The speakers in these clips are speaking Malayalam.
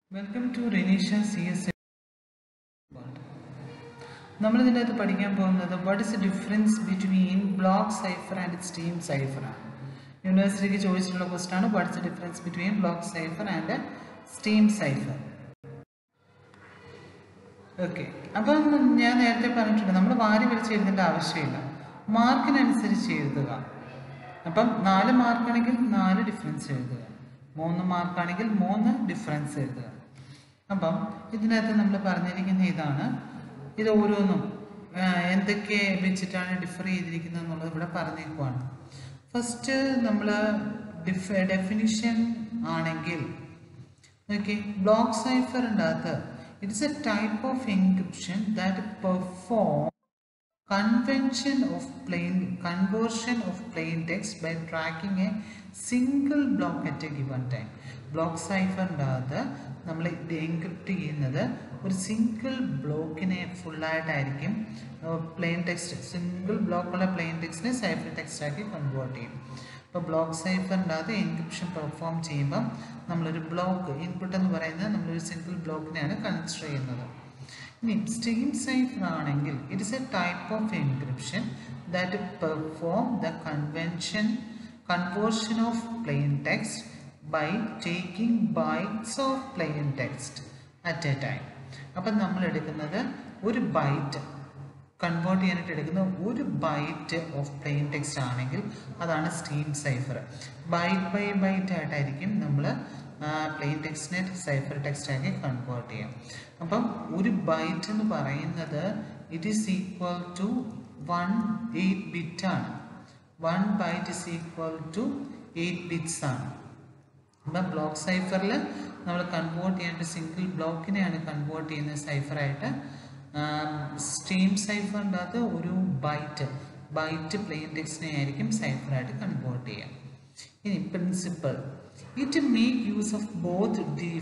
Welcome to Renisha C S നമ്മൾ ഇതിൻ്റെ അകത്ത് പഠിക്കാൻ പോകുന്നത് what is the difference between block cipher and steam cipher ആണ് യൂണിവേഴ്സിറ്റിക്ക് ചോദിച്ചിട്ടുള്ള ക്വസ്റ്റൻ ആണ് what is the difference between block cipher and steam cipher okay അപ്പം ഞാൻ നേരത്തെ പറഞ്ഞിട്ടുണ്ട് നമ്മൾ വാരി വലിച്ച് എഴുതേണ്ട ആവശ്യമില്ല മാർക്കിനനുസരിച്ച് എഴുതുക അപ്പം നാല് മാർക്കാണെങ്കിൽ നാല് ഡിഫറൻസ് എഴുതുക മൂന്ന് മാർക്കാണെങ്കിൽ മൂന്ന് ഡിഫറൻസ് എഴുതുക അപ്പം ഇതിനകത്ത് നമ്മൾ പറഞ്ഞിരിക്കുന്ന ഇതാണ് ഇത് ഓരോന്നും ആ, എന്തൊക്കെ വെച്ചിട്ടാണ് ഡിഫർ ചെയ്തിരിക്കുന്നത് എന്നുള്ളത് ഇവിടെ പറഞ്ഞേക്കുവാണ് ഫസ്റ്റ് നമ്മൾ ഡിഫ് ഡെഫിനിഷൻ ആണെങ്കിൽ ഓക്കെ ബ്ലോക്ക് സൈഫറിൻ്റെ അകത്ത് it's a type of encryption that perform convention of plain conversion of plain text by tracking a single block at a given time block സൈഫറിൻ്റെ അകത്ത് നമ്മൾ ഇത് എൻക്രിപ്റ്റ് ചെയ്യുന്നത് ഒരു സിംഗിൾ ബ്ലോക്കിനെ ഫുള്ളായിട്ടായിരിക്കും പ്ലെയിൻ ടെക്സ്റ്റ് സിംഗിൾ ബ്ലോക്കുള്ള പ്ലെയിൻ ടെക്സ്റ്റിനെ സൈഫർ ടെക്സ്റ്റാക്കി കൺവേർട്ട് ചെയ്യും അപ്പോൾ ബ്ലോക്ക് സൈഫറിൻ്റെ അകത്ത് എൻക്രിപ്ഷൻ പെർഫോം ചെയ്യുമ്പം നമ്മളൊരു ബ്ലോക്ക് ഇൻപുട്ട് എന്ന് പറയുന്നത് നമ്മളൊരു സിംഗിൾ ബ്ലോക്കിനെയാണ് കൺസിഡർ ചെയ്യുന്നത് ഇനി സ്റ്റീം സൈഫർ ആണെങ്കിൽ it's a type of encryption that perform the convention conversion of plain text by taking bytes of plain text at a time അപ്പം നമ്മൾ എടുക്കുന്നത് ഒരു ബൈറ്റ് കൺവേർട്ട് ചെയ്യാനായിട്ട് എടുക്കുന്ന ഒരു ബൈറ്റ് ഓഫ് പ്ലെയിൻ ടെക്സ്റ്റ് ആണെങ്കിൽ അതാണ് steam cipher byte by byte ആയിട്ടായിരിക്കും നമ്മൾ പ്ലെയിൻ ടെക്സ്റ്റിനെ സൈഫർ ടെക്സ്റ്റ് ആക്കി കൺവേർട്ട് ചെയ്യാം അപ്പം ഒരു ബൈറ്റ് എന്ന് പറയുന്നത് it is equal to one eight bit ആണ് one byte is equal to eight bits ആണ് അപ്പം ബ്ലോക്ക് സൈഫറിൽ നമ്മൾ കൺവേർട്ട് ചെയ്യേണ്ട സിംഗിൾ ബ്ലോക്കിനെയാണ് കൺവേർട്ട് ചെയ്യുന്നത് സൈഫറായിട്ട് സ്റ്റീം സൈഫറിൻ്റെ അകത്ത് ഒരു ബൈറ്റ് ബൈറ്റ് പ്ലെയിൻ ടെക്സ്റ്റിനെ ആയിരിക്കും സൈഫറായിട്ട് കൺവേർട്ട് ചെയ്യുക ഇനി principle it make use of both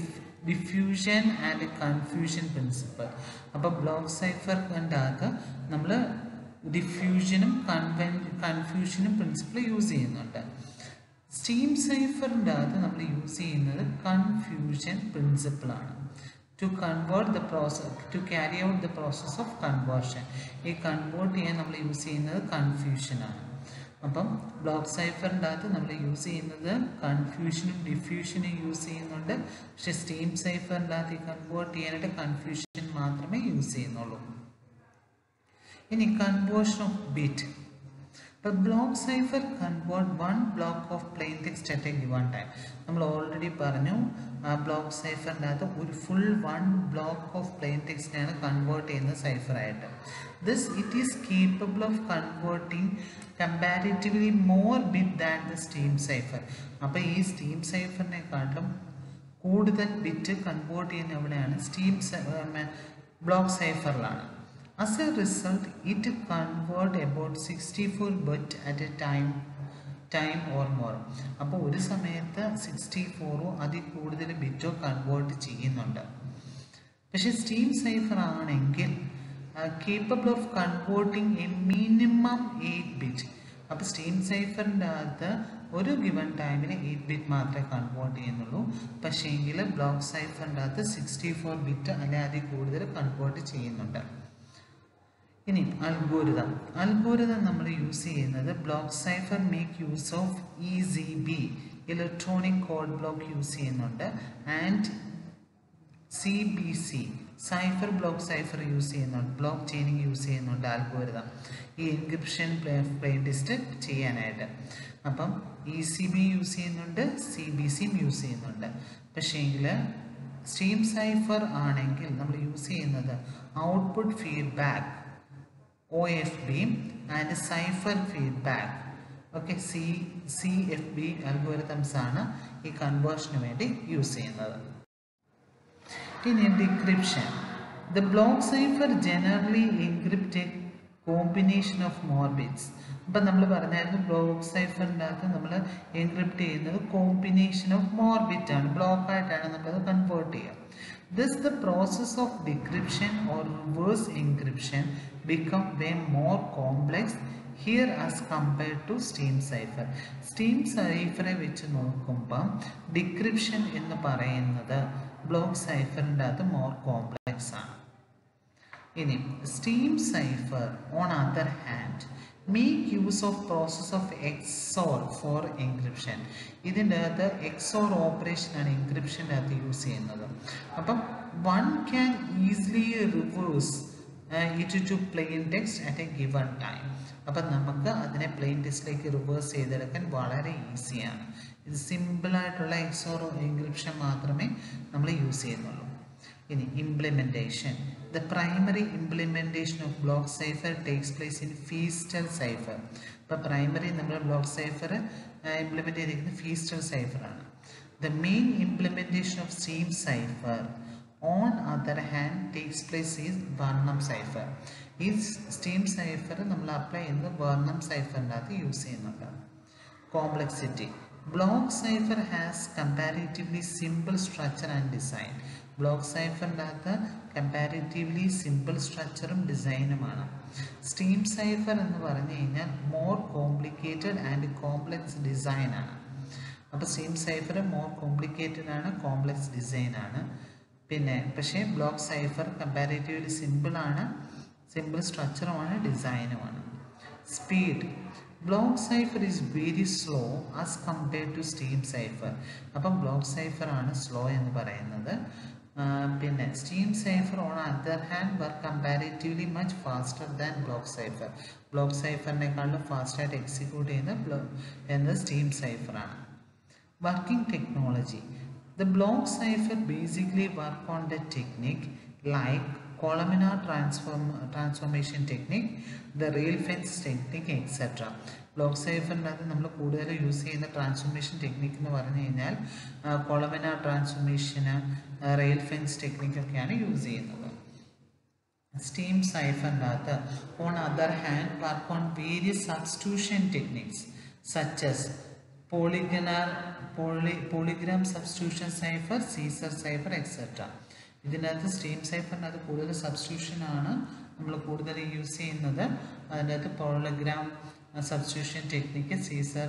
diffusion and confusion principle അപ്പോൾ ബ്ലോക്ക് സൈഫറിൻ്റെ അകത്ത് നമ്മൾ ഡിഫ്യൂഷനും കൺവെൻ കൺഫ്യൂഷനും പ്രിൻസിപ്പൾ യൂസ് ചെയ്യുന്നുണ്ട് സ്റ്റീം സൈഫറിൻ്റെ അകത്ത് നമ്മൾ യൂസ് ചെയ്യുന്നത് കൺഫ്യൂഷൻ പ്രിൻസിപ്പിളാണ് to convert the process to carry out the process of conversion ഈ കൺവേർട്ട് ചെയ്യാൻ നമ്മൾ യൂസ് ചെയ്യുന്നത് കൺഫ്യൂഷനാണ് അപ്പം ബ്ലോക്ക് സൈഫറിൻ്റെ അകത്ത് നമ്മൾ യൂസ് ചെയ്യുന്നത് കൺഫ്യൂഷനും ഡിഫ്യൂഷനും യൂസ് ചെയ്യുന്നുണ്ട് പക്ഷെ സ്റ്റീം സൈഫറിൻ്റെ അകത്ത് ഈ കൺവേർട്ട് ചെയ്യാനായിട്ട് കൺഫ്യൂഷൻ മാത്രമേ യൂസ് ചെയ്യുന്നുള്ളൂ ഇനി കൺവേർഷൻ ഓഫ് ബിറ്റ് ഇപ്പോൾ block cipher convert one block of plain text at a given time നമ്മൾ ഓൾറെഡി പറഞ്ഞു ആ ബ്ലോക്ക് സൈഫറിൻ്റെ അകത്ത് ഒരു full one block of plain ടെക്സ്റ്റിനെയാണ് കൺവേർട്ട് ചെയ്യുന്നത് സൈഫറായിട്ട് this it is capable of converting comparatively more bit than the stream cipher അപ്പോൾ ഈ സ്റ്റീം സൈഫറിനെക്കാട്ടിലും കൂടുതൽ ബിറ്റ് കൺവേർട്ട് ചെയ്യുന്ന എവിടെയാണ് സ്റ്റീം ബ്ലോക്ക് സൈഫറിലാണ് As a result, it convert about 64 bit at a time time or more അപ്പോൾ ഒരു സമയത്ത് സിക്സ്റ്റി ഫോറോ അതിൽ കൂടുതൽ ബിറ്റോ കൺവേർട്ട് ചെയ്യുന്നുണ്ട് പക്ഷെ സ്റ്റീം സൈഫർ ആണെങ്കിൽ capable of converting a minimum eight bit അപ്പോൾ സ്റ്റീം സൈഫറിൻ്റെ അകത്ത് ഒരു ഗിവൺ ടൈമിന് എയ്റ്റ് ബിറ്റ് മാത്രമേ കൺവേർട്ട് ചെയ്യുന്നുള്ളൂ പക്ഷേങ്കിൽ ബ്ലോക്ക് സൈഫറിൻ്റെ അകത്ത് സിക്സ്റ്റി ഫോർ ബിറ്റ് അല്ലെ അതിൽ കൂടുതൽ കൺവേർട്ട് ചെയ്യുന്നുണ്ട് ഇനി അൽഗോരിതം അൽഗോരിതം നമ്മൾ യൂസ് ചെയ്യുന്നത് block cipher make use of E C B electronic code block use ചെയ്യുന്നുണ്ട് and C B C cipher block cipher use ചെയ്യുന്നുണ്ട് ബ്ലോക്ക് ചെയിനിങ് യൂസ് ചെയ്യുന്നുണ്ട് അൽഗോരിതം ഈ എൻക്രിപ്ഷൻ പ്ലെയിൻ ലിസ്റ്റ് ചെയ്യാനായിട്ട് അപ്പം ഇ സി ബി യൂസ് ചെയ്യുന്നുണ്ട് സി ബി സിയും യൂസ് ചെയ്യുന്നുണ്ട് പക്ഷേങ്കിൽ സ്റ്റീം സൈഫർ ആണെങ്കിൽ നമ്മൾ യൂസ് ചെയ്യുന്നത് output feedback O F B and cipher feedback okay C C F B algorithms ആണ് ഈ കൺവേർഷന് വേണ്ടി യൂസ് ചെയ്യുന്നത് ഇനി decryption the block cipher generally encrypt a combination of more bits അപ്പം നമ്മൾ പറഞ്ഞായിരുന്നു ബ്ലോക്ക് സൈഫറിൻ്റെ അകത്ത് നമ്മൾ എൻക്രിപ്റ്റ് ചെയ്യുന്നത് കോമ്പിനേഷൻ ഓഫ് മോർ ബിറ്റ് ആണ് ബ്ലോക്ക് ആയിട്ടാണ് നമ്മളത് കൺവേർട്ട് ചെയ്യുക this the process of decryption or reverse encryption become way more complex here as compared to stream cipher stream സൈഫറെ വെച്ച് നോക്കുമ്പം ഡിക്രിപ്ഷൻ എന്ന് പറയുന്നത് ബ്ലോക്ക് സൈഫറിൻ്റെ അകത്ത് മോർ കോംപ്ലക്സ് ആണ് ഇനി steam cipher on other hand make use of process of XOR for encryption ഇതിൻ്റെ അകത്ത് എക്സോർ ഓപ്പറേഷനാണ് എൻക്രിപ്ഷൻ്റെ അകത്ത് യൂസ് ചെയ്യുന്നത് അപ്പം one can easily reverse it to plain text at a given time അപ്പം നമുക്ക് അതിനെ പ്ലെയിൻ ടെക്സ്റ്റിലേക്ക് റിവേഴ്സ് ചെയ്തെടുക്കാൻ വളരെ ഈസിയാണ് ഇത് സിമ്പിളായിട്ടുള്ള എക്സോർ എൻക്രിപ്ഷൻ മാത്രമേ നമ്മൾ യൂസ് ചെയ്യുന്നുള്ളൂ ഇനി implementation the primary implementation of block cipher takes place in Feistel cipher ഇപ്പോൾ പ്രൈമറി നമ്മൾ ബ്ലോക്ക് സൈഫർ ഇംപ്ലിമെൻറ്റ് ചെയ്തിരിക്കുന്നത് ഫീസ്റ്റൽ സൈഫറാണ് the main implementation of stream cipher on other hand takes place is Vernam cipher ഈ സ്റ്റീം സൈഫർ നമ്മൾ അപ്ലൈ ചെയ്യുന്നത് വർണ്ണം സൈഫറിൻ്റെ അകത്ത് യൂസ് ചെയ്യുന്നുണ്ട് complexity block cipher has comparatively simple structure and design block സൈഫറിൻ്റെ അകത്ത് കമ്പാരിറ്റീവ്ലി സിമ്പിൾ സ്ട്രക്ചറും ഡിസൈനുമാണ് സ്റ്റീം സൈഫർ എന്ന് പറഞ്ഞു കഴിഞ്ഞാൽ മോർ കോംപ്ലിക്കേറ്റഡ് ആൻഡ് കോംപ്ലക്സ് ഡിസൈനാണ് അപ്പോൾ സ്റ്റീം സൈഫർ മോർ കോംപ്ലിക്കേറ്റഡ് ആണ് കോംപ്ലക്സ് ഡിസൈനാണ് പിന്നെ പക്ഷേ ബ്ലോക്ക് സൈഫർ കമ്പാരിറ്റീവ്ലി സിമ്പിളാണ് സിമ്പിൾ സ്ട്രക്ചറുമാണ് ഡിസൈനുമാണ് speed block cipher is very slow as compared to stream cipher അപ്പം ബ്ലോക്ക് സൈഫർ ആണ് സ്ലോ എന്ന് പറയുന്നത് പിന്നെ stream cipher on other hand were comparatively much faster than block cipher block സൈഫറിനേക്കാളും ഫാസ്റ്റായിട്ട് എക്സിക്യൂട്ട് ചെയ്യുന്ന ബ്ലോ എന്നത് സ്റ്റീം സൈഫറാണ് working technology The block cipher basically work on the technique like columnar transform transformation technique, the rail fence technique, etc. Block സൈഫറിനകത്ത് നമ്മൾ കൂടുതൽ യൂസ് ചെയ്യുന്ന ട്രാൻസ്ഫോർമേഷൻ ടെക്നിക്ക് എന്ന് പറഞ്ഞു കഴിഞ്ഞാൽ കൊളമിനാർ ട്രാൻസ്ഫോർമേഷന് റെയിൽ ഫെൻസ് ടെക്നിക്കൊക്കെയാണ് യൂസ് ചെയ്യുന്നത് സ്റ്റീം സൈഫറിൻ്റെ അകത്ത് on other hand work on various substitution techniques such as polygonal poly polygram substitution cipher Caesar cipher etcetera ഇതിനകത്ത് സ്റ്റീം സൈഫറിനകത്ത് കൂടുതൽ സബ്സ്റ്റിറ്റ്യൂഷൻ ആണ് നമ്മൾ കൂടുതൽ യൂസ് ചെയ്യുന്നത് അതിൻ്റെ അകത്ത് polygram substitution technique Caesar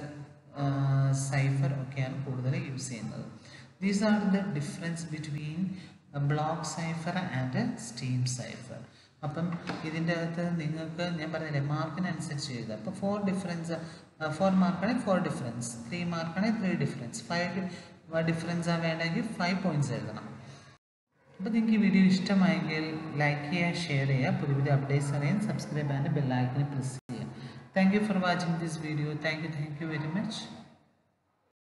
cipher ഒക്കെയാണ് കൂടുതൽ യൂസ് ചെയ്യുന്നത് these are the difference between block cipher and steam cipher അപ്പം ഇതിൻ്റെ അകത്ത് നിങ്ങൾക്ക് ഞാൻ പറഞ്ഞില്ലേ മാർക്കിനനുസരിച്ച് എഴുതുക അപ്പോൾ ഫോർ ഡിഫറൻസ് ഫോർ മാർക്കാണെങ്കിൽ ഫോർ ഡിഫറൻസ് ത്രീ മാർക്കാണെങ്കിൽ ത്രീ ഡിഫറൻസ് ഫൈവ് ഡിഫറൻസ് വേണമെങ്കിൽ ഫൈവ് പോയിന്റ്സ് എഴുതണം അപ്പോൾ നിങ്ങൾക്ക് ഈ വീഡിയോ ഇഷ്ടമായെങ്കിൽ ലൈക്ക് ചെയ്യുക ഷെയർ ചെയ്യുക പുതിയ പുതിയ അപ്ഡേറ്റ്സ് അറിയാൻ സബ്സ്ക്രൈബ് ആൻഡ് ബെല്ലൈക്കനെ പ്രസ് ചെയ്യുക thank you for watching this video thank you thank you very much